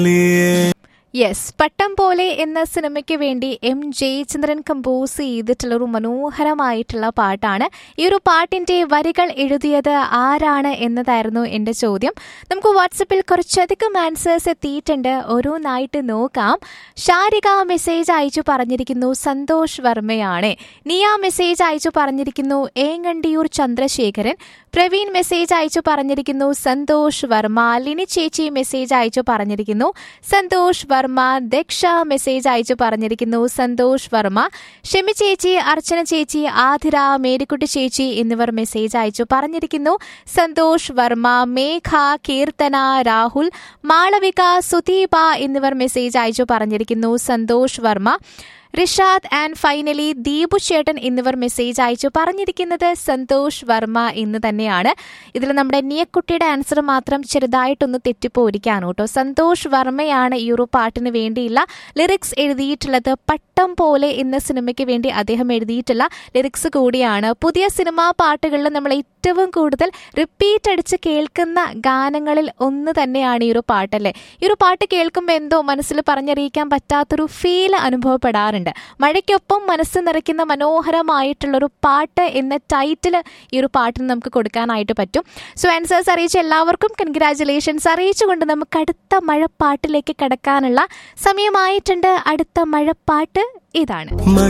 yes പട്ടം പോലെ എന്ന സിനിമയ്ക്ക് വേണ്ടി എം ജയചന്ദ്രൻ കമ്പോസ് ചെയ്തിട്ടുള്ള ഒരു മനോഹരമായിട്ടുള്ള പാട്ടാണ് ഈ ഒരു പാട്ടിന്റെ വരികൾ എഴുതിയത് ആരാണ് എന്നതായിരുന്നു എന്റെ ചോദ്യം നമുക്ക് വാട്സപ്പിൽ കുറച്ചധികം ആൻസേഴ്സ് എത്തിയിട്ടുണ്ട് ഓരോന്നായിട്ട് നോക്കാം ഷാരിക മെസ്സേജ് അയച്ചു പറഞ്ഞിരിക്കുന്നു സന്തോഷ് വർമ്മയാണ് നിയ മെസ്സേജ് അയച്ചു പറഞ്ഞിരിക്കുന്നു ഏങ്ങണ്ടിയൂർ ചന്ദ്രശേഖരൻ പ്രവീൺ മെസ്സേജ് അയച്ചു പറഞ്ഞിരിക്കുന്നു സന്തോഷ് വർമ്മ ലിനി ചേച്ചി മെസ്സേജ് അയച്ചു പറഞ്ഞിരിക്കുന്നു സന്തോഷ് വർമ്മ ദക്ഷ മെസ്സേജ് അയച്ചു പറഞ്ഞിരിക്കുന്നു സന്തോഷ് വർമ്മ ഷെമി ചേച്ചി അർച്ചന ചേച്ചി ആതിര മേരിക്കുട്ടി ചേച്ചി എന്നിവർ മെസ്സേജ് അയച്ചു പറഞ്ഞിരിക്കുന്നു സന്തോഷ് വർമ്മ മേഘ കീർത്തന രാഹുൽ മാളവിക സുദീപ എന്നിവർ മെസ്സേജ് അയച്ചു പറഞ്ഞിരിക്കുന്നു സന്തോഷ് വർമ്മ റിഷാദ് ആൻഡ് ഫൈനലി ദീപു ചേട്ടൻ എന്നിവർ മെസ്സേജ് അയച്ചു പറഞ്ഞിരിക്കുന്നത് സന്തോഷ് വർമ്മ എന്ന് തന്നെയാണ് ഇതിൽ നമ്മുടെ നിയക്കുട്ടിയുടെ ആൻസർ മാത്രം ചെറുതായിട്ടൊന്ന് തെറ്റിപ്പോയിരിക്കാണ് കേട്ടോ സന്തോഷ് വർമ്മയാണ് ഈ ഒരു പാട്ടിന് വേണ്ടിയുള്ള ലിറിക്സ് എഴുതിയിട്ടുള്ളത് പട്ടം പോലെ എന്ന സിനിമയ്ക്ക് വേണ്ടി അദ്ദേഹം എഴുതിയിട്ടുള്ള ലിറിക്സ് കൂടിയാണ് പുതിയ സിനിമാ പാട്ടുകളിൽ നമ്മൾ ഏറ്റവും കൂടുതൽ റിപ്പീറ്റ് അടിച്ച് കേൾക്കുന്ന ഗാനങ്ങളിൽ ഒന്ന് തന്നെയാണ് ഈ ഒരു പാട്ടല്ലേ ഈ ഒരു പാട്ട് കേൾക്കുമ്പോൾ എന്തോ മനസ്സിൽ പറഞ്ഞറിയിക്കാൻ പറ്റാത്തൊരു ഫീൽ അനുഭവപ്പെടാറുണ്ട് മഴയ്ക്കൊപ്പം മനസ്സ് നിറയ്ക്കുന്ന മനോഹരമായിട്ടുള്ളൊരു പാട്ട് എന്ന ടൈറ്റിൽ ഈ ഒരു പാട്ടിന് നമുക്ക് കൊടുക്കാനായിട്ട് പറ്റും സോ ആൻസേഴ്സ് അറിയിച്ച എല്ലാവർക്കും കൺഗ്രാറ്റുലേഷൻസ് അറിയിച്ചുകൊണ്ട് നമുക്ക് അടുത്ത മഴപ്പാട്ടിലേക്ക് കടക്കാനുള്ള സമയമായിട്ടുണ്ട് അടുത്ത മഴപ്പാട്ട് ഇതാണ് മഴ